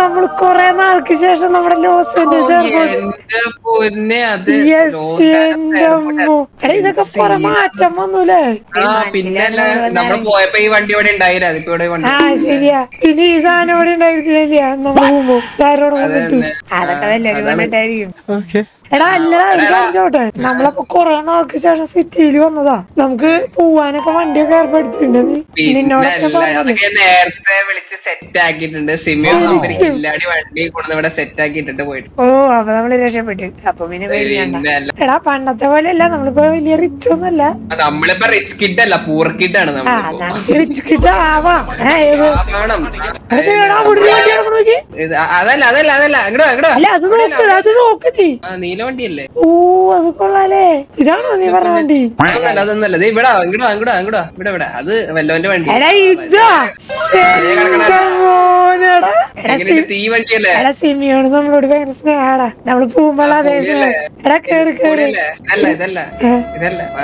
നമ്മൾ കൊറേ നാൾക്ക് ശേഷം നമ്മുടെ ലോസ് ഏഞ്ചൽസ് എയർപോർട്ട് എന്റെ പൊന്നെ അത് യെസ് ലോസ് എന്റെ അമ്മോ. എടാ ഇതൊക്കെ കുറെ മാറ്റം വന്നൂലേ ആ പിന്നെ നമ്മൾ പോയപ്പോ ഈ വണ്ടി ഇവിടെ ഉണ്ടായില്ല അതിപ്പോ ഇവിടെ വണ്ടി ആ ശരിയാ പിന്നെ ഈ സാധനം ഇവിടെ ഉണ്ടായിരുന്നില്ല നമ്മൾ പോകുമ്പോ ആരോട് വന്നിട്ട് അതന്നെ. അതൊക്കെ വല്ലവരും കൊണ്ടിട്ടായിരിക്കും ഓക്കെ എടാ അല്ലടാ ഒരു കാണിച്ചോട്ടെ നമ്മളപ്പോ കൊറേ നാൾക്ക് ശേഷം സിറ്റിയിൽ വന്നതാ നമുക്ക് പോവാനൊക്കെ വണ്ടിയൊക്കെ ഏർപ്പെടുത്തിയിട്ടുണ്ട് നീ പിന്നെ നിന്നോടൊക്കെ അല്ല, പറഞ്ഞില്ലേ അതൊക്കെ നേരത്തെ വിളിച്ച് സെറ്റ് ആക്കിയിട്ടുണ്ട് സിമിയോ നമ്പർ കില്ലാടി വണ്ടി കൊണ്ടുവന്ന് ഇവിടെ സെറ്റ് ആക്കിയിട്ടിട്ട് പോയിട്ട് ഓ അപ്പൊ നമ്മള് രക്ഷപ്പെട്ടു അപ്പൊ പിന്നെ പേടിയണ്ട പിന്നെ അല്ല എടാ പണ്ടത്തെ പോലെ അല്ല നമ്മളിപ്പോ വലിയ റിച്ച് ഒന്നല്ല നമ്മളിപ്പോ റിച്ച് കിഡ് അല്ല പൂർ കിഡ് ആണ് ആ നമ്മളിപ്പോ നമുക്ക് റിച്ച് കിട്ടാവാ ഏത് ആ, വേണം അത് എടാ ഇവിടെ ഒരു വണ്ടി കിടക്കണ നോക്കി ഇത് അതല്ല അതല്ല അതല്ല അങ്ങടോ അങ്ങടോ അല്ല അത് നോക്ക് അത് നോക്ക് നീ ആ നീല വണ്ടിയല്ലേ ഓ അത് കൊള്ളാലേ ഇതാണോ നീ പറഞ്ഞ വണ്ടി അതൊന്നല്ല അതൊന്നല്ല ഇത് ഇവിടെ അങ്ങടോ അങ്ങടോ അങ്ങടോ ഇവിടെ ഇവിടെ അത് വല്ലോന്റെ വണ്ടി എടാ ഇതാ എന്റെ മോനെടാ എടാ സി എങ്ങനെയുണ്ട് തീ വണ്ടിയല്ലേ എടാ സിമിയോട് നമ്മളോട് ഭയങ്കര സ്നേഹാടാ നമ്മള് പോകുമ്പോൾ അതേ സ്നേഹം എടാ കേറി കേറി ഇതല്ലേ? അല്ല ഇതല്ല ഇതല്ല വാ.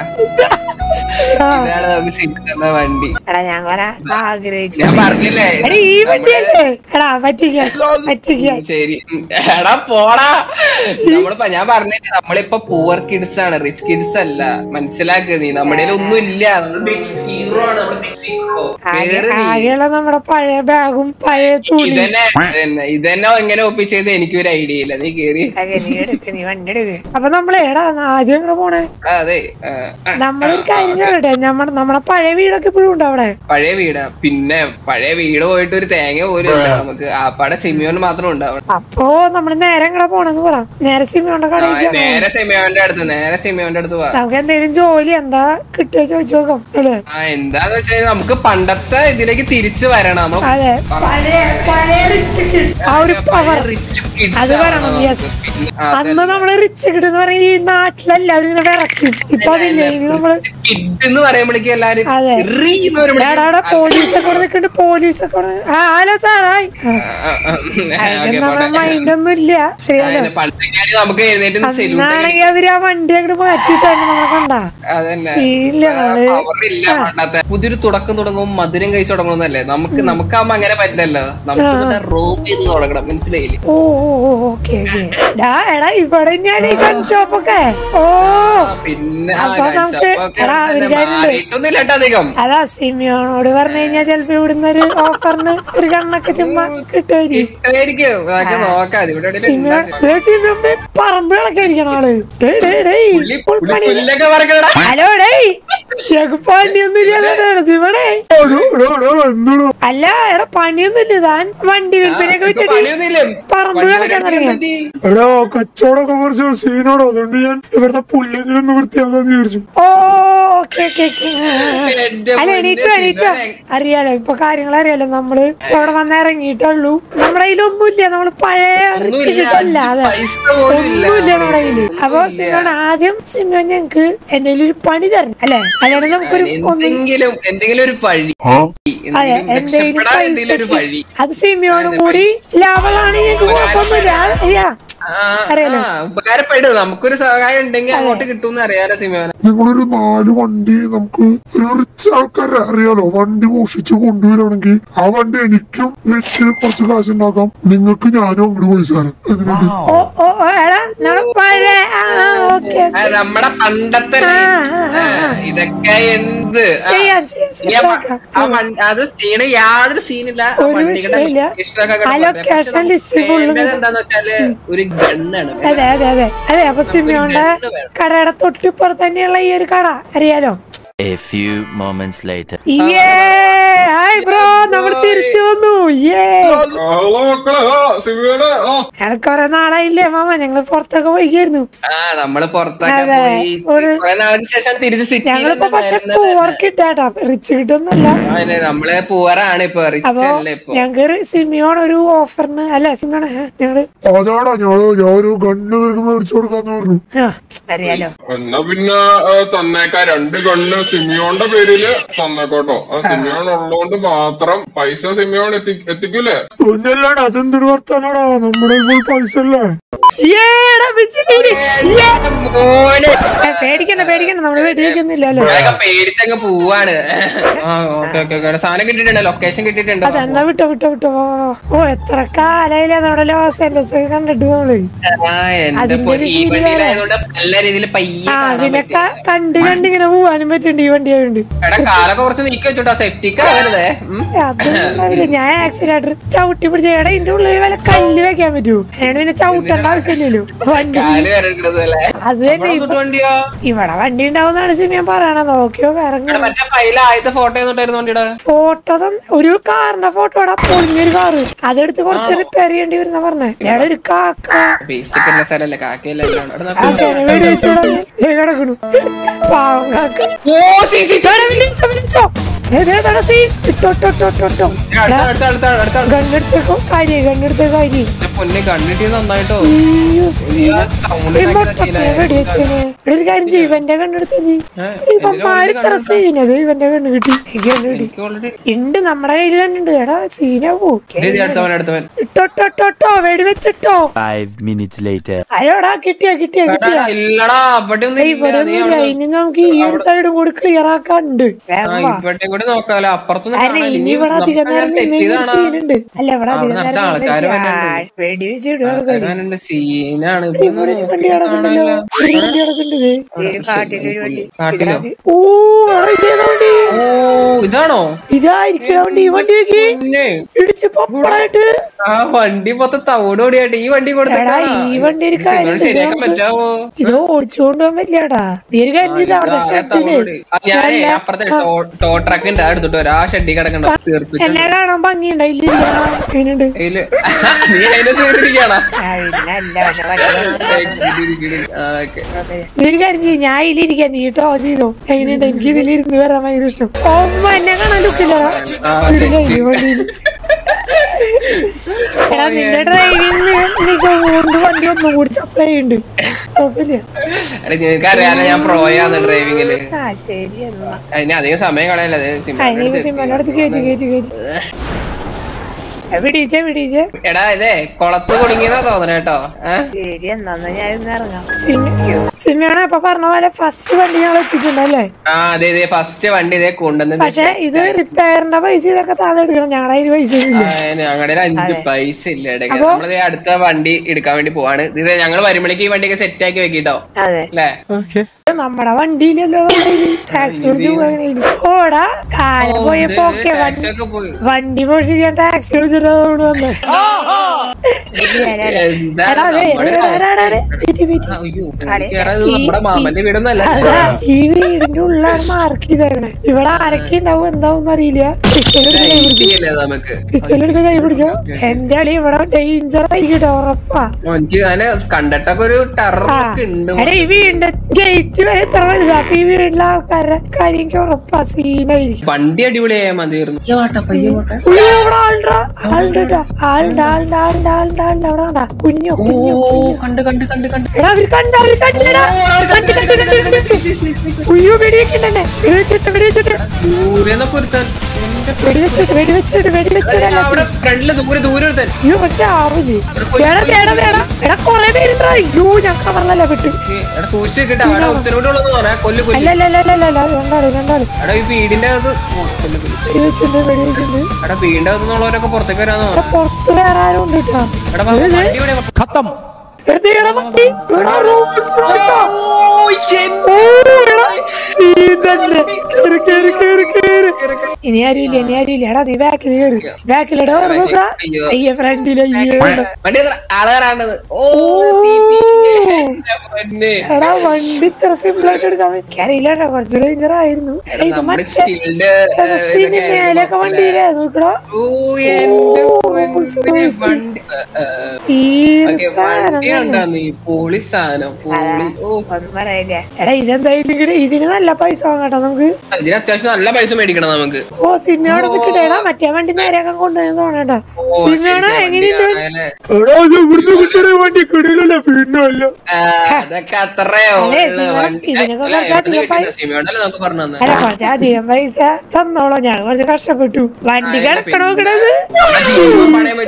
ആ. ഇതാണ് നമുക്ക് സിറ്റ് തന്ന വണ്ടി എടാ ഞാൻ വരാ ആഗ്രഹിച്ചു ഞാൻ പറഞ്ഞില്ലേ എടാ ഈ വണ്ടിയല്ലേ എടാ പറ്റിക്കാൻ പറ്റിക്കാൻ ശരി ഉം. എടാ പോടാ നമ്മളിപ്പോ ഞാൻ പറഞ്ഞില്ലേ നമ്മളിപ്പോ പൂവർ കിഡ്സ് ആണ് റിച്ച് കിഡ്സ് അല്ല മനസ്സിലാക്കുക നീ നമ്മുടെ ഒന്നും ഇല്ല ബിഗ് സീറോ ആണ് നമ്മൾ ബിഗ് സീറോ കേറി നീ. ആകെയുള്ള നമ്മുടെ പഴയ ബാഗും പഴയ തുണി ഇതന്നെ ഇതന്നെ ഇതന്നെ എങ്ങനെ ഒപ്പിച്ചത് എനിക്ക് ഒരു ഐഡിയ ഇല്ല നീ കേറി നീ എടുക്ക് നീ വണ്ടി എടുക്ക് അപ്പൊ നമ്മള് എടാ ആദ്യം എങ്ങനെ പോണേ ആ, അതെ ആ, ആ. നമ്മളൊരു കാര്യം ചെയ്യട്ടെ നമ്മുടെ നമ്മുടെ പഴയ വീടൊക്കെ ഇപ്പോഴും ഉണ്ടോ അവിടെ പഴയ വീടാ പിന്നെ പഴയ വീട് പോയിട്ട് ഒരു തേങ്ങ പോലും ഇല്ല നമുക്ക് ആപ്പാടെ സിമിയോന് മാത്രം ഉണ്ടാവും അപ്പോ നമ്മള് നേരെ എങ്ങനെ പോണെന്ന് പറ നേരെ സിമിയോന്റെ ആ, കടയിലേക്ക് നേരെ സിമിയോന്റെ അടുത്ത് നേരെ സിമിയോന്റെ അടുത്ത് പോവാ നമുക്ക് എന്തെങ്കിലും ജോലി എന്താ കിട്ടുക ചോദിച്ചു നോക്കാം അല്ലേ ആ എന്താന്ന് വെച്ചാൽ നമുക്ക് പണ്ടത്തെ ഇതിലേക്ക് തിരിച്ചു വരണം നമ്മൾ അതെ പഴയ പഴയ rich kid. ആ ഒരു പവർ റിച്ച് കിഡ്സ് അത് വരണം യെസ് അന്ന് നമ്മള് റിച്ച് കിഡ് എന്ന് പറഞ്ഞ ഈ നാട്ടിലെല്ലാവരും ഇങ്ങനെ വിറക്കും ഇപ്പൊ അതില്ലേ ഇനി നമ്മള് കിഡ് എന്ന് പറയുമ്പോഴേക്കും എല്ലാരും അതെ. ഇറി എന്ന് പറയുമ്പോഴേക്കും എടാ എടാ പോലീസൊക്കെ ഇവിടെ നിൽക്കുന്നുണ്ട് പോലീസൊക്കെ ഇവിടെ നി- ആ ഹലോ സാറായി ആ, ആ, ആ, അതിന് ഓക്കേ, നമ്മുടെ പോട്ടെ. മൈൻഡ് ഒന്നും ഇല്ല അറിയാലോ അതിന് പണ്ടൊക്കെ നമുക്ക് എഴുന്നേറ്റ് സെലൂട്ട് അന്നാണെങ്കിൽ അവര് ആ വണ്ടി അങ്ങോട്ട് മാറ്റിയിട്ടാണ് നമ്മളെ കണ്ടാ അതന്നെ സീനില്ല നമ്മള് പവറില്ല പണ്ടത്തെ പുതിയൊരു തുടക്കം തുടങ്ങും മധുരം കഴിച്ചു തുടങ്ങുന്നല്ലേ നമുക്ക് നമുക്കാവുമ്പോ അങ്ങനെ പറ്റില്ലല്ലോ നമുക്ക് റോബ് ചെയ്ത് തുടങ്ങണം മനസ്സിലായില്ലേ ഓ ഓ ഓ ഓക്കെ ഓക്കെ ഡാ എടാ ഇവിടെ തന്നെയാണ് ഈ ഗൺ ഷോപ്പൊക്കെ ഓ ആ, പിന്നെ ആ, അപ്പൊ guns നമുക്ക് shop ഒക്കെ എടാ, ഒരു തന്നെ കാര്യമുണ്ട്. മാറിയിട്ടൊന്നുമില്ല കേട്ടോ അധികം അതാ സിമിയോണോട് പറഞ്ഞു കഴിഞ്ഞാൽ ചിലപ്പോ ഇവിടുന്ന് ഒരു ഓഫറിന് ഒരു കണ്ണൊക്കെ ചുമ്മാ കിട്ടുമായിരിക്കും കിട്ടുമായിരിക്കും നമുക്ക് നോക്കാം ഇത് ഇവിടെ എവിടെയെങ്കിലും സിമിയോ ഉണ്ടാകും. ദേ സിമിയോന്റെ പറമ്പ് കിടക്കായിരിക്കണം ആള് ഡേയ് ഡേയ് ഡേയ് പുള്ളി- full പുള്ളി പണി. പുല്ലൊക്കെ പറിക്കണടാ. ഹലോ ഡേയ് പണിയൊന്നും ഇല്ലാതെ സിമടെ അല്ല എടാ പണിയൊന്നും ഇല്ല താൻ വണ്ടി വിൽപ്പനയൊക്കെ നിനക്ക് വിറ്റിട്ട് പണിയൊന്നുമില്ലേ? പറമ്പ് വണ്ടി കിടക്കാൻ വരയ്ക്കാൻ തുടങ്ങിയോ? പറ്റി. എടാ കച്ചവടമൊക്കെ കുറച്ച് സീനോടോ അതുകൊണ്ട് ഞാൻ ഇവിടുത്തെ പുല്ലെങ്കിലും ഒന്ന് വൃത്തിയാക്കാന്ന് വിചാരിച്ചു ഓ ഓക്കെ ഓക്കെ ഓക്കെ എന്റെ അല്ല പൊന്നെ എണീറ്റോ എണീറ്റോ സിമോനെ. അറിയാലോ ഇപ്പൊ കാര്യങ്ങൾ അറിയാലോ നമ്മള് ഇപ്പൊ അവിടെ വന്ന് ഇറങ്ങിയിട്ടുള്ളൂ നമ്മുടെ കയ്യിലൊന്നുമില്ല നമ്മള് പഴയ റിച്ച് ഒന്നുമില്ല, കിട്ടല്ല അതെ പൈസ പോലും ഇല്ല ഒന്നുമില്ല നമ്മുടെ നമ്മുടെ കയ്യില് കയ്യില്. അപ്പൊ സിമോൻ ആദ്യം സിമോൻ ഞങ്ങക്ക് എന്തെങ്കിലും ഒരു പണി തരണം അല്ലെ അല്ലാണ്ട് നമുക്കൊരു ഒന്നും എന്തെങ്കിലും എന്തെങ്കിലും ഒരു പഴി അതെ എന്തെങ്കിലും എന്തെങ്കിലും രക്ഷപ്പെടാൻ എന്തെങ്കിലും ഒരു പൈസ വഴി അത് സിമിയോനും കൂടി ലാഭമാണ് ഞങ്ങക്ക് കുഴപ്പമൊന്നുമില്ല അയ്യാ ആ, ആ, ഉപകാരപ്പെടും നമുക്കൊരു സഹായം ഉണ്ടെങ്കിൽ അങ്ങോട്ട് കിട്ടുമെന്ന് അറിയാലോ സിമോനെ നിങ്ങളൊരു നാല് വണ്ടി നമുക്ക് ഒരു റിച്ച് ആൾക്കാരെ അറിയാലോ വണ്ടി മോഷിച്ച് കൊണ്ടുവരുവാണെങ്കിൽ ആ വണ്ടി എനിക്കും വെച്ച് കുറച്ച് കാശ് ഉണ്ടാക്കാം നിങ്ങൾക്ക് ഞാനും അങ്ങോട്ട് പൈസ തരാം എങ്ങനെയുണ്ട് ഓ ഓ ഓ, എടാ നമ്മുടെ പഴയ ആ ഓക്കെ ആ, നമ്മുടെ പണ്ടത്തെ ആ, life. ആ, ആ, ഇതൊക്കെ എന്ത് ആ, ചെയ്യാം ചെയ്യാം ഈ ആ വ- ചെയ്യാം ആ വണ്ടി- അത് ചെയ്യണ യാതൊരു സീനില്ല ആ ഒരു വണ്ടികളുടെ വിഷയമില്ല. location ഒക്കെ അങ്ങട് ആ പറയാം. പക്ഷെ location നമുക്ക് list full വേണ്ടത് എന്താന്ന് വെച്ചാല് ഒരു ഗണ്ണാണ് അതെ അതെ അതെ അതെ അപ്പൊ സിമിയോന്റെ രണ്ട് വേണം. കടയുടെ തൊട്ടിപ്പുറത്ത് തന്നെയുള്ള ഈ ഒരു കട അറിയാലോ A few moments later. Yay hi bro നമ്മൾ തിരിച്ചു വന്നു യേ ഹലോ മക്കളെ ആ സിമിയോടെ ആ ഞങ്ങൾ കൊറേ നാളായില്ലേ മാമ ഞങ്ങള് പുറത്തൊക്കെ പോയിക്കായിരുന്നു ആ നമ്മള് പുറത്തൊക്കെ അതെ, പോയി ഒരു- കുറെ നാളിന് ശേഷം തിരിച്ച് ഞങ്ങളിപ്പോ പക്ഷെ സിറ്റി പൂവർ കിട്ടാട്ടാ റിച്ച് കിട്ടുന്നല്ല നമ്മള് പൂവറാണ് ഇപ്പൊ റിച്ച് അപ്പൊ അല്ലേ ഇപ്പൊ ഞങ്ങക്ക് സിമിയോൺ ഒരു ഓഫറിന് അല്ല സിമിയോൺ ഞങ്ങള് അതാടാ ഞാൻ ഞാൻ ഒരു ഗണ്ണ് നിനക്ക് മേടിച്ചു കൊടുക്കാന്ന് പറഞ്ഞു ആ, അറിയാലോ എന്നാ പിന്നെ ആ, തന്നേക്കാ രണ്ട് ഗണ്ണ് സിമിയോന്റെ പേരില് തന്നേക്കോട്ടോ ആ സിമിയോൺ ഉള്ളതുകൊണ്ട് മാത്രം പൈസ സിമിയോൺ എത്തി എത്തിക്കൂലേ പിന്നല്ലാണ്ട് അതെന്തൊരു വർത്താനാടാ നമ്മുടെ ഫുൾ പൈസ അല്ലേ ഏടാ പിച്ചിലൂരി. ഏ. മോനെ ഏ, പേടിക്കണ്ട പേടിക്കണ്ട നമ്മള് പേടിക്കുന്നില്ലല്ലോ ഇവരൊക്കെ പേടിച്ചങ്ങ് പോവാണ് ആ ഓക്കെ ഓക്കെ ഓക്കെ സാധനം കിട്ടിയിട്ടുണ്ട് ലൊക്കേഷൻ കിട്ടിയിട്ടുണ്ട് അതെന്നാ വിട്ടോ വിട്ടോ വിട്ടോ വാ, വാ, വാ. ഓ എത്ര കാലായില്ലേ നമ്മുടെ ലോസ് ആൻഡേഴ്സ് ഒക്കെ കണ്ടിട്ട് നമ്മള് ആ എന്റെ അതിന്റെ പൊ- ഒരു ഈ feel വണ്ടിയിലായതുകൊണ്ട് നല്ല രീതിയിൽ പയ്യെ ആ കാണാൻ അതിനെ പറ്റും ക- കണ്ട് കണ്ട് ഇങ്ങനെ പോവാനും പറ്റുന്നുണ്ട് ഈ വണ്ടി ആയതുകൊണ്ട് എടാ കാലൊക്കെ കുറച്ച് നീക്കി വെച്ചോട്ടോ സെപ്റ്റിക്ക് ആവരുതേ ഉം. അതൊന്നും ഞാൻ ആക്സിഡന്റ് ചവിട്ടി പിടിച്ച എടാ ഇതിന്റെ ഉള്ളിൽ വല്ല കല്ല് വെക്കാൻ പറ്റുമോ അതിനാണ് പിന്നെ ചവിട്ടേണ്ട ആവശ്യമില്ലല്ലോ വണ്ടി കാല് വരണ്ടത് അല്ലേ അത് തന്നെ അവിടെ ഇപ്പൊ വന്നിട്ട് വണ്ടിയോ ഇവിടെ വണ്ടി ഉണ്ടാവുന്നാണ് സിമിയൻ പറയണത് നോക്കിയോ എടാ, ഇറങ്ങാം മറ്റേ ഫയൽ ആദ്യത്തെ ഫോട്ടോ ചെയ്തോണ്ടായിരുന്നു വണ്ടിയുടെ ഫോട്ടോ ഒരു കാറിന്റെ ഫോട്ടോ ഇവിടെ പൊളിഞ്ഞൊരു കാറ് അതെടുത്ത് കുറച്ച് റിപ്പയർ ചെയ്യേണ്ടി വരുന്ന പറഞ്ഞേ എടാ ഒരു കാക്ക ബേസിക് ഉള്ള സ്ഥലല്ലേ കാക്കയല്ല കാക്കേനെ വെടി വെച്ച് ഇവിടെ കിടക്കണു പാവം കാക്ക ഓ സി സി എടാ, വിളിച്ചോ വിളിച്ചോ ഏതേതാടാ സീ ഇട്ടോ ഇട്ടോ ഇട്ടോ ഇട്ടോ ഇട്ടോ അടുത്ത അടുത്ത അടുത്ത അടുത്ത ഗണ്ണെടുത്തേക്കോ കാര്യം ഗണ്ണെടുത്ത കാര്യം ഞാൻ പൊന്നെ കണ്ടിട്ട് നന്നായിട്ടോ അയ്യോ, ഈ ആ sound ഈ ഉണ്ടാക്കിയത് മൊട്ടത്തിനെ ശീലമായി. വെടിവെച്ചേനെ. ഇവിടെ ഒരു കാര്യം ചെയ്യും ഇവന്റെ കണ്ണെടുത്ത് നീ ഏ, ഇപ്പൊ എന്റെ മാരിത്തറ കണ്ണെടുത്താ. സീനത് ഇവന്റെ കണ്ണ് കിട്ടി എനിക്ക് കണ്ണ് കിട്ടി എനിക്ക് already ഉണ്ട് നമ്മുടെ കയ്യിൽ കണ്ടുണ്ട് എടാ സീനാവോ ഇത് ഇത് അടുത്തവൻ അടുത്തവൻ ഇട്ടോ ഇട്ടോ ഇട്ടോ ഇട്ടോ വെടി വെച്ചിട്ടോ Five minutes later. അയ്യോടാ കിട്ടിയാ കിട്ടിയാ എടാ, കിട്ടിയാ ഇല്ലടാ അവിടെ ഒന്നും ഏയ്, ഇല്ല ഇവിടെ നീ ഒന്നുമില്ല അവിടെ ഇനി നമുക്ക് ഈ ഒരു സൈഡും കൂടി ക്ലിയർ ആക്കാണ്ട് ആ, വേഗം വാ. ഇവിടെ കൂടെ നോക്കാലോ അപ്പുറത്തൊന്നും കാരണം കാണാനില്ല. ഇനി ഇനി ഇവിടെ അധികം നമുക്ക് നേരം അങ്ങനെ നിന്നേക്ക് തെറ്റിയതാണോ? സീനുണ്ട് അല്ല ഇവിടെ അവിടെ അധികം നിറച്ച് നേരം ആൾക്കാര് നിന്ന് വരുന്നുണ്ട്. ആ, വെടി വെച്ചിടുക ആൾക്കാരുണ്ട് സീനാണ് ഇപ്പൊ ഒന്ന് ഇവിടെ ഒരു നോക്കി വണ്ടി കിടക്കുന്നുണ്ടല്ലോ കാണാനില്ല. ഒരു വണ്ടി കിടക്കുന്നുണ്ട് ഒരു കാട്ടിലൊരു വണ്ടി കാട്ടിലോ ഓ എടാ, ഇതേതാ വണ്ടി ഓ ഇതാണോ ഇതായിരിക്കണം വണ്ടി ഈ വണ്ടി നോക്കി പിന്നെ ഇടിച്ച് പപ്പടായിട്ട് ആ വണ്ടി മൊത്തം തവിടോടിയായിട്ട് ഈ വണ്ടി എടാ കൊടുത്തേക്കാണോ ഈ വണ്ടി ഒരു കാര്യം നിങ്ങൾ ശരിയാക്കാൻ പറ്റാവോ ഇത് ഓടിച്ചുകൊണ്ട് പോകാൻ പറ്റില്ലാടാ നീ ഒരു കാര്യം ചെയ്ത് അവിടെ ഷട്ടില് ഞാനേ അപ്പുറത്തെ ടോ ട്രക്ക് ഉണ്ട് എടുത്തിട്ട് വരാം ആ ഷെഡി കിടക്കണ്ട തീർപ്പിച്ചു എന്നെ കാണാൻ ഭംഗിയുണ്ടായില്ല അതിനുണ്ട് അതില് നീ അതിനെ തീർത്തിരിക്കണോ ആ, പിന്നെ അല്ല പക്ഷെ വണ്ടി നീ ഒരു കാര്യം ചെയ്യും ഞാൻ ഇതിലിരിക്കാൻ നീ ടോ ചെയ്തോ എങ്ങനെയുണ്ട് എനിക്ക് ഇതിലിരുന്ന് വരാൻ ഭയങ്കര ഇഷ്ടം ഓമ്മ എന്നെ കാണാൻ ലുക്കില്ലടാ ഈ വണ്ടിയിൽ എടാ നിന്റെ ഡ്രൈവിംഗ് എനിക്ക് കൊണ്ട് വണ്ടി ഒന്നും കൂടി സപ്ലൈ ഉണ്ട് കുഴപ്പമില്ല നിനക്ക് അറിയാലോ ഞാൻ പ്രോയാന്ന് ഡ്രൈവിംഗില് ആ ശരി എന്നാ അതിന് അധികം സമയം കളയല്ലേ അതിനെ സിമ്മനടുത്ത് കയറ്റി കയറ്റി കയറ്റി വിടിച്ചേ വിടിച്ചേ എടാ ഇതേ കുളത്ത് കുടുങ്ങിയതാ തോന്നണ കേട്ടോ ഏഹ് ശരി എന്നാ എന്നാ ഞാൻ ഇന്ന് ഇറങ്ങാം സിനിമയാണ് ഇപ്പൊ പറഞ്ഞ പോലെ ഫസ്റ്റ് വണ്ടി ഞങ്ങൾ എത്തിയിട്ടുണ്ടല്ലേ ആ അതെ ഇതേ ഫസ്റ്റ് വണ്ടി ഇതേ കൊണ്ടുവന്ന് പക്ഷെ ഇത് റിപ്പയറിന്റെ പൈസ ഇതൊക്കെ താഴെ എടുക്കണം ഞങ്ങളുടെ കയ്യിൽ പൈസ ഇല്ല ഞങ്ങളുടെ അഞ്ച് പൈസ ഇല്ല ഇടയ്ക്ക് നമ്മളിതേ അടുത്ത വണ്ടി എടുക്കാൻ വേണ്ടി പോവാണ് ഇത് ഞങ്ങൾ വരുമ്പോഴേക്ക് ഈ വണ്ടിയൊക്കെ സെറ്റ് ആക്കി വെക്കിട്ടോ അതെ അല്ലേ നമ്മുടെ വണ്ടിയിലല്ലോ ടാക്സി വിളിച്ച് പോകാൻ ഓടാ കാലം പോയപ്പോ ഓക്കെ വണ്ടി ടാക്സി ഒക്കെ പോയി വണ്ടി മോഷിക്കാൻ ടാക്സി വിളിച്ചിട്ടോട് വന്നേ എന്താ എടാ, അതെ, നമ്മുടെ എടാ, എടാ, എടാ, എടാ, വെയിറ്റ്, വെയിറ്റ്. അയ്യോ, എനിക്കറിയാം, ഇത് നമ്മുടെ മാമന്റെ വീടൊന്നും അല്ല അതാ, ഈ വീടിന്റെ ഉള്ളിലാണ് മാർക്ക് ചെയ്തേക്കണേ ഇവിടെ ആരൊക്കെ ഉണ്ടാവും എന്താവും അറിയില്ല പിസ്റ്റൽ എടുത്ത് കൈ പിടിച്ചു ഇല്ലേ നമുക്ക് പിസ്റ്റൽ എടുത്ത് കൈ പിടിച്ചോ എന്റെ അളി ഇവിടെ ഡേഞ്ചർ ആയിരിക്കട്ടെ ഉറപ്പാ എനിക്ക് അങ്ങനെ കണ്ടിട്ടൊക്കെ ഒരു ആ. ടെററൊക്കെ ഉണ്ട് എടാ ഈ വീടിന്റെ ഗേറ്റ് വരെ എത്ര വലുതാ അപ്പൊ ഈ വീട്ടിലെ ആൾക്കാരുടെ കാര്യം എനിക്ക് ഉറപ്പാ സീനായിരിക്കും വണ്ടി അടിപൊളിയായ മതിയായിരുന്നു ഉയ്യോ, ഇവിടെ ആളുണ്ടാ ആളുണ്ടാ ആളുണ്ട് ആളുണ്ട് ആളുണ്ട് ആളുണ്ട് ആളുണ്ട് അവിടെ കണ്ടാ കുഞ്ഞു ഓ കുഞ്ഞു കണ്ട് കണ്ട് കണ്ട് കണ്ട് എടാ അവര് കണ്ട അവര് കണ്ടില്ലടാ കണ്ട് കണ്ട് കണ്ട് കണ്ട് കണ്ട്. ഉയ്യോ വെടിവെക്കണ്ടേ വെടിവെച്ചിട്ട് വെടിവെച്ചിട്ട് ദൂരെന്നൊക്കെ ഒരുത്തൻ എന്റെ വെടിവെച്ചിട്ട് വെടിവെച്ചിട്ട് വെടിവെച്ചിട്ട് അവിടെ ഫ്രണ്ടില് ദൂരെ ദൂരെ ഒരുത്തൻ അയ്യോ പക്ഷെ ആവില്ലേ വേണം വേണം വേണം എടാ കൊറേ പേരുണ്ടാ അയ്യോ ഞാൻ കവറിലല്ല പെട്ടു ഏ, എടാ സൂക്ഷിച്ചിട്ട് അവിടെ ഉത്തരവിട്ടുള്ളതെന്ന് പറയാ കൊല്ലു കൊല്ലു അല്ല അല്ല അല്ല അല്ല അല്ല രണ്ടാള് രണ്ടാള് എടാ ഈ വീടിന്റെ അകത്ത് ഓ, കൊല്ലു കൊല്ലു വെടിവെച്ചിട്ട് വെടിവെച്ചിട്ട് എടാ വീടിന്റെ അകത്ത് നിന്നുള്ളവരൊക്കെ പുറത്തേക്ക് വരാന്ന് എടാ പറഞ്ഞു പുറത്ത് വേറെ ആരും ഉണ്ട് കേട്ടോ എടാ വാ, വണ്ടി ഇവിടെ വാ. എടാ, എടാ, വണ്ടി. എടാ, റോൾസ് റോയ്സാ. ഓ, എന്ത് ഓ, എടാ, സീൻ തന്നെ. കേറ്, കേറ്, കേറ്, കേറ്. ഇനി ആരുമില്ല ഇനി ആരുമില്ല എടാ നീ ബാക്കിൽ കയറി ബാക്കിലെടാ നോക്കടാ അയ്യോ. അയ്യ ഫ്രണ്ടിൽ അയ്യോ വണ്ടി എത്ര ആള് കയറാണ്ടത് ഓ തീ, തീ. എന്റെ പൊന്നെ. എടാ വണ്ടി ഇത്ര സിമ്പിൾ ആയിട്ട് എടുക്കാൻ എനിക്കറിയില്ല കേട്ടോ കുറച്ച് ഡേഞ്ചർ ആയിരുന്നു എടാ ഇത് നമ്മുടെ മറ്റേ സ്കിൽഡ് ബസ്സിന് മേലൊക്കെ വണ്ടിയില്ലേ നോക്കടാ ഓ എന്റെ പൊന്നെ, ബസ്, ബസ്. വണ്ടി ഏ, ഏ, ഈ ഓക്കേ, സാധനം വണ്ടി തന്നെ. കണ്ടാ നീ പൊളി സാധനം പൊളി ഓ ഒന്നും പറയില്ല എടാ ഇതെന്തായാലും ഇങ്ങട് ഇതിന് നല്ല പൈസ വാങ്ങട്ടോ നമുക്ക് ഇതിന് അത്യാവശ്യം നല്ല പൈസ മേടിക്കണം നമുക്ക് ഓ സിനിമയോടെ നിൽക്കട്ടെടാ മറ്റേ വണ്ടി നേരെയൊക്കെ കൊണ്ടുവന്ന് തോന്നട്ടാ ഓ, ശരി, സിനിമയോടെ ശരി, എങ്ങനെയുണ്ട് വണ്ടി ആണല്ലേ. എടാ ഇത് ഇവിടുന്ന് കിട്ടണ വണ്ടി കിടിലല്ല പിന്നല്ല ആ, അതൊക്കെ അത്രയോ അതെ, ഇത് സിനിമ- വണ്ടി- ഇതിനൊക്കെ അല്ല, കുറച്ച് എവിടുന്ന് അധികം കിട്ടുന്നത്? സിനിമയോടല്ലേ നമുക്ക് പറഞ്ഞു തന്നെ അല്ല കുറച്ച് അധികം പൈസ തന്നോളൂ ഞാൻ കുറച്ച് കഷ്ടപ്പെട്ടു വണ്ടി കിടക്കണോ കിടന്ന് ജീവൻ പണയം വെച്ച് താഴെ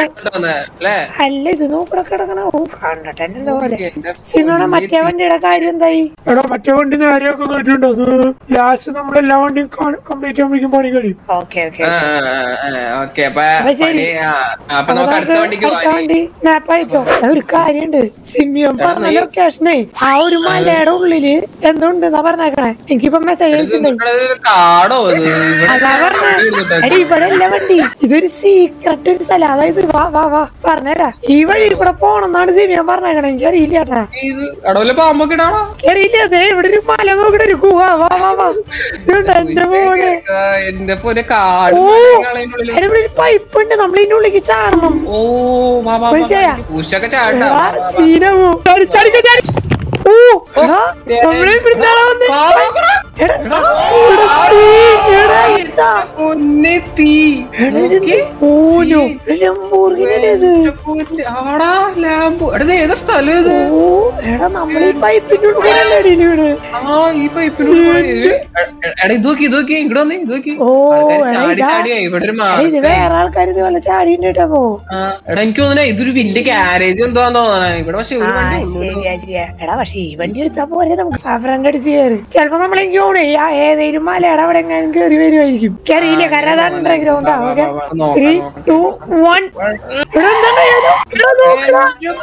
അല്ലേ അല്ല ഇത് നോക്കട കിടക്കണ ഓ കണ്ടിട്ട് എന്നെ എന്താ പോലെ എന്റെ സിനിമയുടെ മറ്റേ വണ്ടിയുടെ കാര്യം എന്തായി എടാ മറ്റേ വണ്ടി നേരെയൊക്കെ കേട്ടിട്ടുണ്ട് അത് ലാസ്റ്റ് നമ്മൾ എല്ലാ വണ്ടിയും കംപ്ലീറ്റ് ആകുമ്പോഴേക്കും പണി കഴിയും ഓക്കെ ഓക്കെ ആ, ആ, ആ, ഓക്കെ അപ്പൊ അപ്പൊ ശരി. പണി, ആ, അപ്പൊ നമുക്ക് അടുത്ത വണ്ടിക്ക് അടുത്ത പോവാം വണ്ടി മാപ്പ് അയച്ചോ ഒരു കാര്യണ്ട് സിമിയം പറഞ്ഞ ലൊക്കേഷനേ ആ ഒരു മലയുടെ ഉള്ളില് എന്തുണ്ടെന്നാ പറഞ്ഞേക്കണേ എനിക്കിപ്പോ മെസ്സേജ് അയച്ചിട്ടുണ്ടായി കാടോ ഇത് ഇവിടെ അതാ പറഞ്ഞ ഇരുന്നിട്ട് എടി ഇവിടെ അല്ല വണ്ടി ഇതൊരു സീക്രട്ട് ഒരു സ്ഥലം അതായത് വാ വാ വാ പറഞ്ഞുതരാ ഈ വഴി കൂടെ പോണെന്നാണ് സിമിയം പറഞ്ഞേക്കണേ എനിക്ക് അറിയില്ല ചേട്ടാ ഇത് കടവില് പാമ്പൊക്കെ ഇടാണോ അറിയില്ല അതെ ഇവിടെ ഒരു മല നോക്കണ ഒരു ഗുഹ വാ വാ വാ ഇതുണ്ട് എന്റെ മോനെ ആ, എന്റെ പോലെ കാട് ഓ കളയുന്നുള്ളിൽ എടാ, ഇവിടെ ഒരു പൈപ്പ് ഉണ്ട് നമ്മൾ ഇതിന്റെ ഉള്ളിലേക്ക് ചാടണം ഓ വാ വാ മനസ്സിലായോ? പൂശൊക്കെ ചാട്ടാ എടാ, സീനമോ. ചാടി, ചാടി, ചാടി. ഓ എടാ, നമ്മളെ ഇവിടുന്നാണ് വന്നേ. എടാ, ഇവിടെ സീ, എടാ, ഇതാ. പൊന്നെ തീ എടാ, ഇതെന്ത് ഓനോ ലംബോർഗിനിയുടെ ഇത് ആടാ ലാമ്പോ എടാ ഇത് ഏതാ സ്ഥലം ഇത് ഓ എടാ നമ്മൾ ഈ പൈപ്പിന്റെ ഉള്ളിൽ കൂടെ അല്ലേ അടിയില് വീണ് ആ ഈ പൈപ്പിനുള്ളിൽ എടാ ഇത് നോക്കി ഇത് നോക്കി ഇങ്ങോട്ട് വന്നേ ഇത് നോക്കി ഓ ആൾക്കാര് എടാ ചാടി ഇതാ ചാടിയാ ഇവിടെ ഒരു എടാ, ഇത് മാർക്ക് വേറെ ആൾക്കാർ ഇതുപോലെ ചാടിയിട്ട് കേട്ടോ പോ ആ, എടാ എനിക്ക് തോന്നുന്നു ഇതൊരു വലിയ ഗ്യാരേജ് എന്തോന്ന് തോന്നണേ ഇവിടെ പക്ഷെ ഒരു ആ വണ്ടി ഉള്ളൂ. ശരിയാ ശരിയാ എടാ പക്ഷെ ഈ വണ്ടി എടുത്താ പോരെ നമുക്ക് ആ ഫ്രണ്ട് അടിച്ച് കയറി ചിലപ്പോ നമ്മളെനിക്ക് തോന്നേ ആ ഏതെങ്കിലും മലയുടെ അവിടെ എങ്ങാനും കയറി വരുമായിരിക്കും കയറിയില്ല കാരണം അതാണ് അണ്ടർഗ്രൗണ്ട് ആ ഓക്കെ വാ, വാ, നോക്കാം, ത്രീ നോക്കാം. ടു വൺ ഇവിടെ എന്താണ് ഏതോ? ഇവിടെ നോക്കടാ.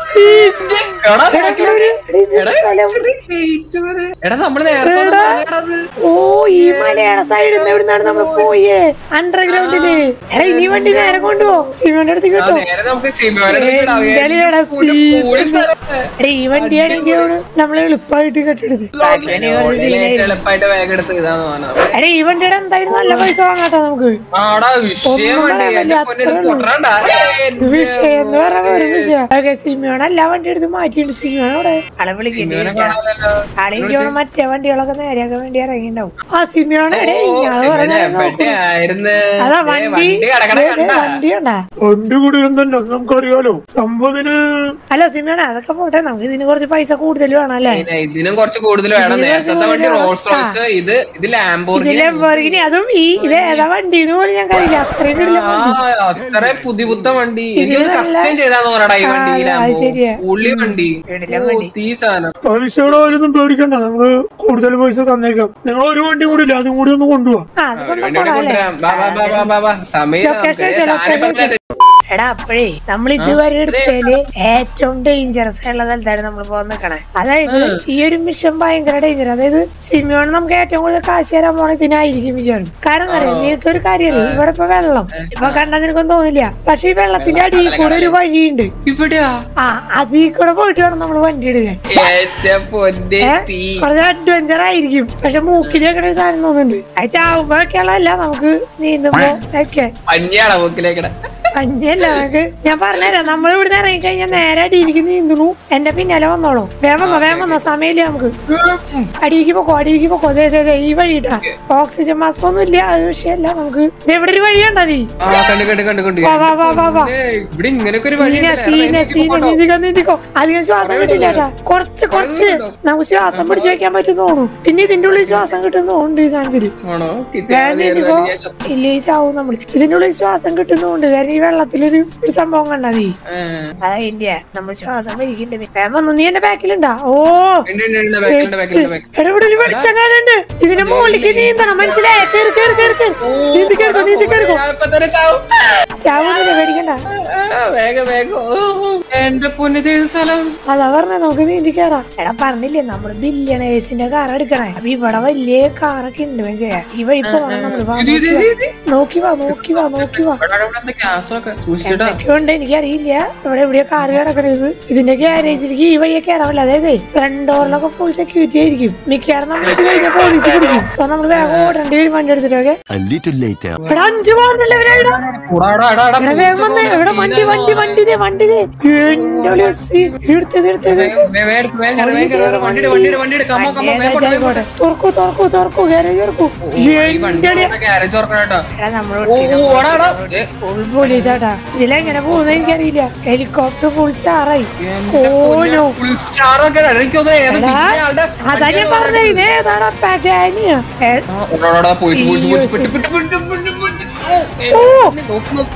എടാ, എടാ, ബാക്കിലോട്ട്. എടാ, ഇത് എടാ, സ്ഥലം. ഇച്ചിരി height വരെ. എടാ നമ്മള് നേരത്തെ വന്ന എടാ. മലയാടാ അത്. ഓ ഈ മലയുടെ സൈഡിൽ നിന്ന് എവിടുന്നാണ് നമ്മൾ പോയേ അണ്ടർഗ്രൗണ്ടില് എടാ ഇനി വണ്ടി നേരെ കൊണ്ടുപോ സിമന്റെ അടുത്ത് ആ, കേട്ടോ നേരെ നമുക്ക് സിമിയോനെ വിടാം. എന്തലെയാടാ കൂടി- സീൻ. കൂടി സ്ഥലത്ത്. എടാ ഈ വണ്ടിയാണെങ്കിൽ നമ്മൾ എളുപ്പമായിട്ട് കെട്ടെടുത്ത് ഓടിയിലേക്ക് എളുപ്പമായിട്ട് വേഗം എടുത്ത് ഇതാന്ന് തോന്നുന്നത് എടാ ഈ വണ്ടിയുടെ എന്തായാലും നല്ല പൈസ വാങ്ങാട്ടോ നമുക്ക് ആടാ വിഷയം ഒന്നും വണ്ടി പറയാൻ എന്റെ പറ്റില്ല, പൊന്നെ ഇത് അത്രേ ഉള്ളൂ. പൊട്ടണ്ട ഇത് വിഷയം എന്ന് പറഞ്ഞ ഒരു വിഷയം ഓക്കെ സിമിയോൺ എല്ലാ വണ്ടി എടുത്ത് മാറ്റിയിട്ടുണ്ട് സിമിയോൺ അവിടെ ആളെ വിളിക്കണ്ടേ സിമിയോനെ കാണാമല്ലോ ആണെങ്കിൽ മറ്റേ വണ്ടികളൊക്കെ നേരെയാക്കാൻ വേണ്ടി ഇറങ്ങിണ്ടാവും ആ സിമിയോൺ എടേ ഓ, ഇയാള് സിമിയോനെ പറഞ്ഞ എവിടെയായിരുന്നു? അതാ ദേ, വണ്ടി വണ്ടി കിടക്കണ ദേ, ദേ, കണ്ടാ? വണ്ടി കണ്ടാ വണ്ടി കൂടി എന്തുണ്ട് അത് നമുക്കറിയാലോ സംഭവത്തിന് അല്ല സിമിയോണ അതൊക്കെ പോട്ടെ നമുക്ക് ഇതിന് കുറച്ച് പൈസ കൂടുതൽ വേണം അല്ലേ ഇതിന് ഇതിനും കുറച്ച് കൂടുതൽ വേണം ഇതിന് നേരത്തെ കുറച്ച് വണ്ടി കൂടുതൽ റോൾസ് റോയ്സ് ഇത് ഇത് ഇത് ലാംബോർഗിനി ലംബോർഗിനി അതും ഈ ഇത് ഏതാ വണ്ടി എന്ന് പോലും ഞാൻ അറിയില്ല അത്രയും കിടില വണ്ടി ആ അത്ര പുതിപുത്ത വണ്ടി ഇതിന് എനിക്ക് നല്ല- കസ്റ്റം ചെയ്താന്ന് പറയടാ ഈ ആ, വണ്ടി ഈ അത് ലാംബോ ശരിയാ. ഉള്ളി വണ്ടി കിടിലൻ ഓ, വണ്ടി. തീ സാധനം പൈസയുടെ കാര്യമൊന്നും പേടിക്കണ്ട നമ്മള് കൂടുതൽ പൈസ തന്നേക്കാം നിങ്ങൾ ഒരു വണ്ടി കൂടി ഇല്ല അതും കൂടി ഒന്ന് കൊണ്ടുപോവാ ആ അത് ഒരു വണ്ടി കൊണ്ടുപോടാ അല്ലേ കൊണ്ടുവരാം. വാ, വാ, വാ, വാ, വാ, വാ. സമയം ലൊക്കേഷൻ നമുക്ക് വെച്ചോ, സാധനം ലൊക്കേഷൻ പറഞ്ഞാല് എടാ അപ്പോഴേ നമ്മൾ ഇതുവരെ എടുത്തതില് ഏറ്റവും ഡേഞ്ചറസ് ഉള്ള സ്ഥലത്താണ് നമ്മൾ പോകാൻ നിൽക്കണേ അതായത് ഈ ഒരു മിഷൻ ഭയങ്കര ഡേഞ്ചർ അതായത് സിമിയോണ് നമുക്ക് ഏറ്റവും കൂടുതൽ കാശ് തരാൻ പോണ ഇതിനായിരിക്കും വിചാരം കാരണം എന്താ പറയാ നിനക്ക് ഒരു കാര്യമല്ല ഇവിടെ ഇപ്പൊ വെള്ളം ഇപ്പൊ കണ്ടാ നിനക്കൊന്നും തോന്നില്ല പക്ഷെ ഈ വെള്ളത്തിന്റെ അടിയിൽ കൂടെ ഒരു വഴിയുണ്ട് ഇവിടെയാ ആ അതിൽ കൂടെ പോയിട്ട് വേണം നമ്മൾ വണ്ടി എടുക്കാൻ എന്റെ പൊന്നെ ഏ? തീ കുറച്ച് അഡ്വഞ്ചർ ആയിരിക്കും പക്ഷെ മൂക്കിൽ വെക്കണ ഒരു സാധനം തോന്നുന്നുണ്ട് അത് ചാവുമ്പോഴൊക്കെയുള്ളതല്ല നമുക്ക് നീന്തുമ്പോ ഒക്കെ പഞ്ഞാടാ മൂക്കിലേക്കട അഞ്ഞല്ല നമുക്ക് ഞാൻ പറഞ്ഞുതരാം നമ്മൾ ഇവിടുന്ന് ഇറങ്ങി കഴിഞ്ഞാൽ നേരെ അടിയിലേക്ക് നീന്തുന്നു എന്റെ പിന്നാലെ വന്നോളൂ വേഗം വന്നോ വേഗം വന്നോ സമയമില്ല നമുക്ക് അടിയിലേക്ക് പൊക്കോ അടിയിലേക്ക് പൊക്കോ ദേ ദേ ദേ ഈ വഴിയിട്ടാ ഓക്സിജൻ മാസ്ക് ഒന്നും ഇല്ല അത് വിഷയമല്ല നമുക്ക് ദേ ഇവിടെ ഒരു വഴി കണ്ടാ നീ ആ കണ്ടു കണ്ടു കണ്ടു കണ്ടു വാ, വാ, വാ, വാ, വാ. ഏയ്, ഇവിടെ ഇങ്ങനെയൊക്കെ ഒരു വഴി സീന സീന സീന നീന്തിക്കോ നീന്തിക്കോ അധികം ശ്വാസം കിട്ടില്ല കേട്ടാ കുറച്ച് കുറച്ച് നമുക്ക് ശ്വാസം പിടിച്ചു വെക്കാൻ പറ്റും തോന്നുന്നു പിന്നെ ഇതിന്റെ ഉള്ളിൽ ശ്വാസം കിട്ടും തോന്നുന്നുണ്ട് ഈ സാധനത്തില് ആണോ വേഗം നീന്തിക്കോ ഇല്ലേ ചാവും നമ്മള് ഇതിന്റെ ഉള്ളിൽ ശ്വാസം കിട്ടുന്നുണ്ട് കാരണം ഈ വെള്ളത്തിലൊരു ഒരു സംഭവം കണ്ടാ നീ അതാ ഇന്ത്യ നമ്മൾ ശ്വാസം വലിക്കണ്ടേ വേഗം വന്നു നീ എന്റെ ബാക്കിലുണ്ടാ ഓ ബാക്കിലുണ്ട് ബാക്കിലുണ്ട് ബാക്കിലുണ്ട് എടാ, ഇവിടെ ഒരു വെളിച്ചങ്ങാനുണ്ട് ഇതിന്റെ മുകളിലേക്ക് നീന്തണം മനസ്സിലായ കേറി കേറി കേറി കേറി നീന്തി കേറിക്കോ നീന്തി കേറിക്കോ ഇപ്പൊ തന്നെ ചാവും ചാവുന്നില്ല പേടിക്കണ്ട ആ, വേഗം വേഗം ഓ, എന്റെ പൊന്നിത് ഏത് സ്ഥലം അതാ പറഞ്ഞ നമുക്ക് നീന്തി കേറാം എടാ പറഞ്ഞില്ലേ നമ്മള് ബില്യണേഴ്സിന്റെ കാർ എടുക്കണേ അപ്പൊ ഇവിടെ വലിയ കാറൊക്കെ ഉണ്ട് മനസ്സിലായ ഈ വഴി പോണം നമ്മള് വാ, ഇത് ഇത് നോക്കി ഇത് വാ. ഇത്. നോക്കി വാ നോക്കി വാ നോക്കി വാ ഇവിടെ ഇവിടെ എന്താ ഗ്യാസൊക്കെ സൂക്ഷിച്ചിട്ടാ എന്തൊക്കെയുണ്ട് എനിക്കറിയില്ല ഇവിടെ എവിടെയോ കാർ കിടക്കണത് ഇതിന്റെ ഗ്യാരേജിലേക്ക് ഈ വഴിയെ കയറാമല്ല അതായത് ഫ്രണ്ട് ഡോറിലൊക്കെ ഫുൾ സെക്യൂരിറ്റി ആയിരിക്കും മിക്കവാറും നമ്മൾ ഇത് കഴിഞ്ഞാൽ പോലീസ് പിടിക്കും സോ നമ്മൾ വേഗം ഓടേണ്ടി വരും വണ്ടി എടുത്തിട്ടൊക്കെ A little later. ഇവിടെ അഞ്ചു മാറുന്നില്ല ഇവരെവിടെ എടാ, എടാ, എടാ, എടാ, ഇവിടെ വേഗം വന്നേ ഇവിടെ വണ്ടി വണ്ടി വണ്ടി ദേ വണ്ടി ദേ എന്റെ ഉള്ളി സീൻ. എടുത്തത് എടുത്തത് വേ- വേ- വേ- എടുക്ക്, വേഗം കയറ്, വേഗം കയറ്, വണ്ടിയുടെ വണ്ടിയുടെ വണ്ടിയുടെ കമ്മോ കമ്മോ വേഗം കൊണ്ട്, വേഗം കൊണ്ട്. തുറക്കൂ തുറക്കൂ തുറക്കൂ കയറി തുറക്കൂ ഈ എന്റെ ഉള്ളി വണ്ടിയുടെ ഗ്യാരേജ് തുറക്കണം കേട്ടോ എടാ നമ്മൾ ഓ ഓ, എടാ, എടാ. ഏ, ഫുൾ പോലീസ് ആട്ടാ ഇതിലെങ്ങനെ പോകുന്നത് എനിക്കറിയില്ല ഹെലികോപ്റ്റർ ഫുൾ സ്റ്റാറായി എന്റെ ഓ പൊന്നെ, നോ full star ഒക്കെ ആണ്. എനിക്ക് തോന്നുന്നു ഏതോ എടാ, വലിയ ആളുടെ അതാ ഞാൻ പറഞ്ഞേ ഇത് ഏതാടാ പഗാനിയ ആ, എടാ, എടാ, പോലീസ്, പോലീസ്, പോലീസ്, പിടി, പിടി, പിടി, പിടി, പിടി. ഓ, ഏ, ഓ. നോക്ക്, നോക്ക്.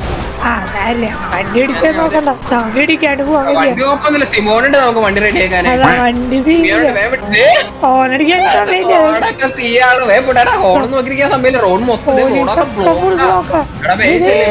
ആ സാരില്ല വണ്ടി ഇടിച്ചേ നോക്കണ്ട നമുക്ക് ഇടിക്കാണ്ട് പോവാൻ വണ്ടി പറ്റില്ല കുഴപ്പമൊന്നുമില്ല സിമോനുണ്ട് നമുക്ക് വണ്ടി റെഡി ആക്കാനായി അതാ വണ്ടി സീനില്ല ഓണടിക്കാൻ സമയമില്ല റോഡൊക്കെ തീയാണ് വേ വിടാടാ ഹോൺ നോക്കിയിരിക്കാൻ സമയമില്ല റോഡ് മൊത്തം ദേ റോഡൊക്കെ ബ്ലോക്കാ എടാ വേഗം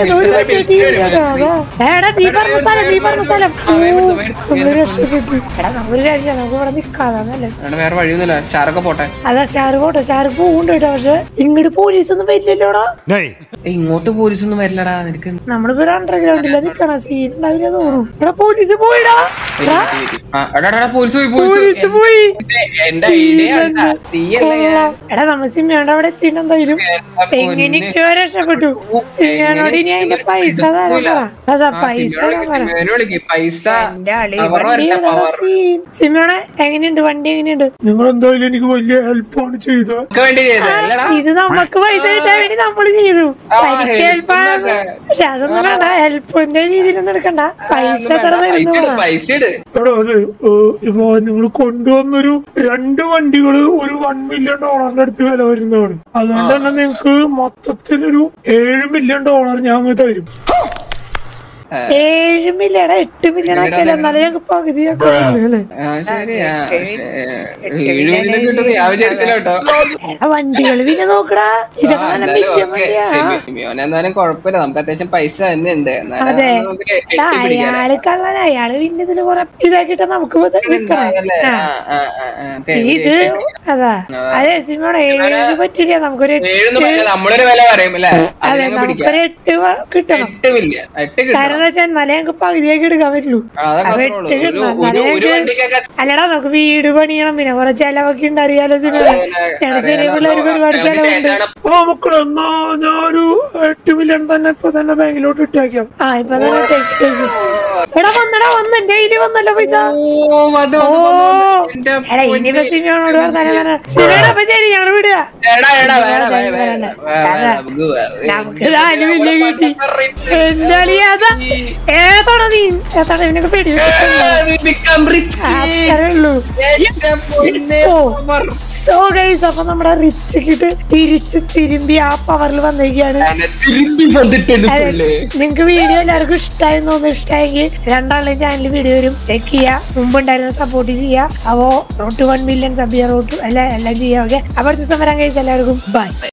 എടാ നീ പറഞ്ഞ സ്ഥലം നീ പറഞ്ഞ സ്ഥലം ആ, വേഗം എടുത്തോ, വേഗം എടുത്തോ, നമ്മള് രക്ഷപ്പെട്ടു എടാ നമ്മളൊരു കാര്യം ചെയ്യാം, നമുക്ക് ഇവിടെ നിക്കാതാ നല്ലത് എടാ വേറെ വഴിയൊന്നുമില്ല സ്റ്റാറൊക്കെ പോട്ടെ അതാ ഷാറ് പോട്ടെ ഷാറ് പോകുന്നുണ്ട് കേട്ടോ പക്ഷെ ഇങ്ങോട്ട് പോലീസ് ഒന്നും വരില്ലല്ലോടാ ഏയ്, ഇങ്ങോട്ട് പോലീസ് ഒന്നും വരില്ലടാ നിനക്ക് നമ്മളിപ്പോ അണ്ടർഗ്രൗണ്ടില്ല നിക്കണ സീൻ ഉണ്ടാവില്ല തോന്നുന്നു എടാ പോലീസ് പോയിടാ എടാ, ആ, എടാ എടാ, എടാ പോലീസ് പോയി പോലീസ് പോലീസ് പോയി എന്റെ ഐഡിയ അല്ല തീയല്ല ഞാൻ കൊള്ളാം. എടാ നമ്മ സിമ്മയോണ്ട് അവിടെ എത്തിയിട്ട് എന്തായാലും എങ്ങനെയൊക്കെയോ രക്ഷപ്പെട്ടു സിമ്മയോട് ഇനി അതിന്റെ പൈസ തരാൻ പറ അതാ പൈസ തരാൻ പറ വിളിക്ക് പൈസ എന്റെ അളി Power വണ്ടി വരട്ടെ, power. സീൻ സിമ്മയോടെ എങ്ങനെയുണ്ട് വണ്ടി എങ്ങനെയുണ്ട് നിങ്ങൾ എന്തായാലും എനിക്ക് വലിയ ഹെൽപ്പാണ് ചെയ്തത് നമുക്ക് വേണ്ടി ചെയ്തതല്ലടാ ഇത് നമുക്ക് പൈസ കിട്ടാൻ വേണ്ടി നമ്മൾ ചെയ്തു ആ, തനിക്ക് help ഹെൽപ്പാണ് എന്നൊക്കെ. പക്ഷെ അതൊന്നും വേണ്ട ഹെൽപ്പിന്റെ രീതിയിലൊന്നും എടുക്കണ്ട പൈസ എത്ര പൈസ തരുന്നു ഇട് പറ പൈസ ഇട് എടാ അതെ ഏഹ്, ഇപ്പൊ നിങ്ങൾ കൊണ്ടുവന്നൊരു രണ്ട് വണ്ടികള് ഒരു വൺ മില്യൺ ഡോളറിന്റെ അടുത്ത് വില വരുന്നതാണ് അതുകൊണ്ട് തന്നെ നിങ്ങക്ക് മൊത്തത്തിലൊരു ഏഴ് മില്യൺ ഡോളർ ഞാൻ അങ്ങ് തരും ഏഴ് മില്യൺ എട്ട് മില്യൺ ഒക്കെ അല്ലേ എന്നാലും ഞങ്ങൾക്ക് പകുതിയൊക്കെ അല്ലേ ആ, ശരിയാ ഏഴ് മില്യൺ കിട്ടും ഞാൻ വിചാരിച്ചില്ല കേട്ടോ എടാ വണ്ടികൾ പിന്നെ നോക്കടാ ഇതൊക്കെ നല്ല മില്യൺ വണ്ടിയാ സിമിയോൻ എന്നാലും കുഴപ്പമില്ല നമുക്ക് അത്യാവശ്യം പൈസ തന്നെ ഉണ്ട് എന്നാലും അതെ നമുക്ക് എടാ, എത്തിപ്പിടിക്കാം അയാള് കള്ളന അയാള് പിന്നെ ഇതില് കൊറേ ഇതാക്കിട്ട് നമുക്ക് ഇത് വിൽക്കണം അല്ലേ ആ. ആ ആ ആ ആ ഓക്കേ, ഇത് അതാ അതെ സിമോടെ ഏഴ് പറ്റില്ല നമുക്കൊരു എട്ട് ഏഴെന്ന് പറഞ്ഞാൽ നമ്മളൊരു വില പറയും അല്ലേ അതെ അതിനൊക്കെ പിടിക്കാം നമുക്കൊരു എട്ട് വ- കിട്ടണം എട്ട് മില്യൺ എട്ട് കിട്ടും കാരണം എന്താ വെച്ചാൽ എന്നാലേ ഞങ്ങൾക്ക് പകുതിയൊക്കെ എടുക്കാൻ പറ്റുള്ളൂ അതൊക്കെ അപ്പൊ അത്രേ എട്ട് ഉള്ളൂ. കിട്ടണം ഒരു- ഒരു- എന്നാലേ ഒരു ഞങ്ങൾക്ക് വണ്ടിക്കൊക്കെ അല്ലടാ നമുക്ക് വീട് പണിയണം പിന്നെ കുറെ ചെലവൊക്കെ ഉണ്ട് അറിയാലോ സിമോടെ ഞങ്ങളുടെ ചെറിയ പിള്ളേർ ഒരുപാട് ചെലവുണ്ട് ആ മക്കളെ എന്നാ ഞാനൊരു എട്ട് മില്യൺ തന്നെ ഇപ്പൊ തന്നെ ബാങ്കിലോട്ട് ഇട്ടേക്കാം ആ ഇപ്പൊ തന്നെ take, take. എടാ വന്നടാ വന്ന് എന്റെ കയ്യില് വന്നല്ലോ പൈസ ഓ വന്നു ഓ വന്നു, വന്നു എന്റെ എടാ ഇനിയിപ്പോ സിമിയോണോട് പറഞ്ഞാൽ സിമിയോട് അപ്പൊ ശരി ഞങ്ങൾ വിടുക എടാ എടാ വേണ്ട വേണ്ട, വേണ്ട വേണ്ട. വേണ്ട അതാ. നമുക്ക് വേ- നമുക്ക് നാല് വലിയ കിട്ടി എന്താളി അതാ ഏതാടാ നീ ഏതാടാ ഇവനൊക്കെ പേടി വെച്ചിട്ടുണ്ടോ We become rich kids. അത്രേ ഉള്ളൂ എന്റെ പൊന്നേ, ഓ. power. സോ ഗൈസ് അപ്പൊ നമ്മുടെ റിച്ച് കിട്ട് തിരിച്ച് തിരുമ്പി ആ പവറിൽ വന്നിരിക്കുകയാണ് ഞാനെ തിരുമ്പി വന്നിട്ടുണ്ട് അതെ, പുള്ളി. നിങ്ങക്ക് വീഡിയോ എല്ലാവർക്കും ഇഷ്ടമായി തോന്നുന്നു ഇഷ്ടമായെങ്കിൽ രണ്ടാളുടെ ചാനൽ വീഡിയോ വരും ചെക്ക് ചെയ്യുക മുമ്പുണ്ടായിരുന്ന സപ്പോർട്ട് ചെയ്യുക അപ്പോ റോട്ട് വൺ മില്യൺ സബ് ചെയ്യുക റോട്ട് അല്ല എല്ലാം ചെയ്യുക ഓക്കെ അപ്പൊ അടുത്ത ദിവസം വരാൻ കഴിച്ച എല്ലാവർക്കും ബൈ